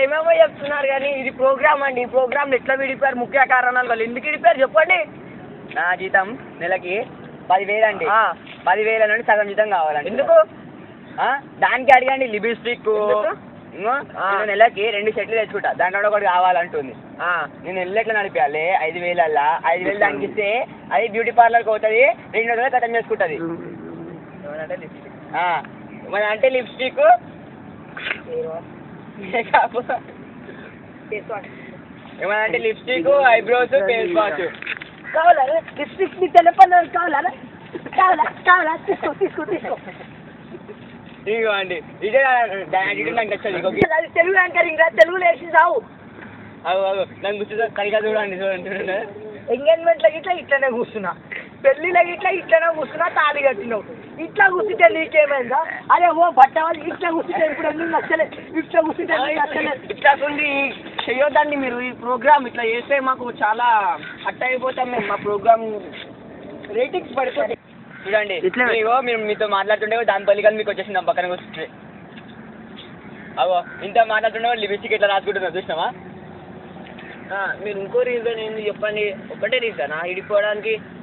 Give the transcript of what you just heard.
ఏమేమో చెప్తున్నారు కానీ ఇది ప్రోగ్రామ్ అండి ఈ ప్రోగ్రామ్ ఎట్లా విడిపోయారు ముఖ్య కారణాలు వాళ్ళు ఎందుకు విడిపోయారు చెప్పండి నా జీతం నెలకి పదివేలు అండి ఆ. పదివేల నుండి సగం జీతం కావాలండి ఎందుకు ఆ? దానికి అడిగండి లిబిస్టిక్ ఎందుకు? ఆ. నేను నెలకి రెండు సెట్లు తెచ్చుకుంటా దాంట్లో కూడా ఒకటి కావాలంటుంది ఆ, నేను నెల ఎట్లా నడిపించాలి ఐదు వేలల్లా ఐదు వేలు దానికి ఇస్తే అది బ్యూటీ పార్లర్కి పోతుంది రెండు వందలు కథం చేసుకుంటుంది ఏమనంటే lipstick. ఆ. మన అంటే లిప్స్టిక్ ఏమన్నా అంటే లిప్స్టిక్ ఐబ్రోస్ ఫేస్ వాష్ కావాలా లిప్స్టిక్ నీ తెలపని కావాలా కావాలా కావాలా తీసుకో తీసుకో తీసుకో ఇదిగో అండి ఇదే దాని నాకు నచ్చదు ఇంకో అది తెలుగు యాంకరింగ్ రా తెలుగులో వేసి సావు అవు అవు నాకు గుర్తు కరిగా చూడండి చూడండి చూడండి ఎంగేజ్మెంట్ ఇట్లా ఇట్లనే కూర్చున్నా పెళ్లిలో ఇట్లా ఇట్లనే కూర్చున్నా తాళి కట్టినావు ఇట్లా కూర్చుంటే నీకేమైందా అరే ఓ బట్ట వాళ్ళు ఇట్లా కూర్చుంటే ఇప్పుడు ఎందుకు నచ్చలే ఇట్లా కూర్చుంటే ఎందుకు నచ్చలే ఇట్లా ఉంది చెయ్యొద్దండి మీరు ఈ ప్రోగ్రామ్ ఇట్లా చేస్తే మాకు చాలా హట్ అయిపోతాం మేము మా ప్రోగ్రామ్ రేటింగ్స్ పడిపోతాయి చూడండి ఇట్లా- ఇగో మీరు మీతో మాట్లాడుతుండే దాని పల్లి కానీ మీకు వచ్చేసింది నా పక్కన కూర్చుంటే అవో ఇంత మాట్లాడుతుండే లిప్స్టిక్ ఎట్లా రాసుకుంటున్నా చూసినావా ఆ, మీరు ఇంకో రీజన్ ఏంది చెప్పండి ఒకటే రీజన్ ఇడిపోవడానికి